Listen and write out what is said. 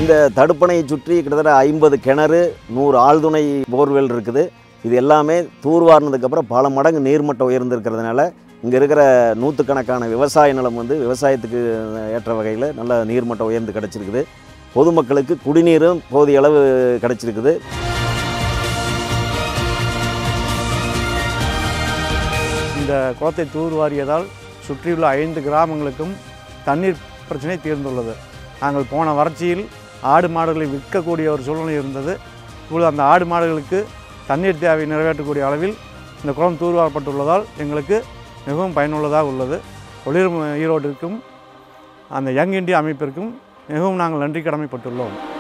இந்த தடுப்பணையை சுற்றி கிட்டத்தட்ட ஐம்பது கிணறு நூறு ஆழ்துணை போர்வெல் இருக்குது இது எல்லாமே தூர்வாரினதுக்கப்புறம் பல மடங்கு நீர்மட்டம் உயர்ந்திருக்கிறதுனால இங்கே இருக்கிற நூற்றுக்கணக்கான விவசாய நிலம் வந்து விவசாயத்துக்கு ஏற்ற வகையில் நல்ல நீர்மட்டம் உயர்ந்து கிடச்சிருக்குது பொதுமக்களுக்கு குடிநீரும் போதிய அளவு கிடச்சிருக்குது இந்த குளத்தை தூர்வாரியதால் சுற்றியுள்ள ஐந்து கிராமங்களுக்கும் தண்ணீர் பிரச்சனை தீர்ந்துள்ளது நாங்கள் போன வறட்சியில் ஆடு மாடுகளை விற்கக்கூடிய ஒரு சூழ்நிலை இருந்தது இப்பொழுது அந்த ஆடு மாடுகளுக்கு தண்ணீர் தேவை நிறைவேற்றக்கூடிய அளவில் இந்த குளம் தூர்வாரப்பட்டுள்ளதால் எங்களுக்கு மிகவும் பயனுள்ளதாக உள்ளது ஒளிரும் ஈரோட்டிற்கும் அந்த யங் இந்தியா அமைப்பிற்கும் மிகவும் நாங்கள் நன்றி கடமைப்பட்டுள்ளோம்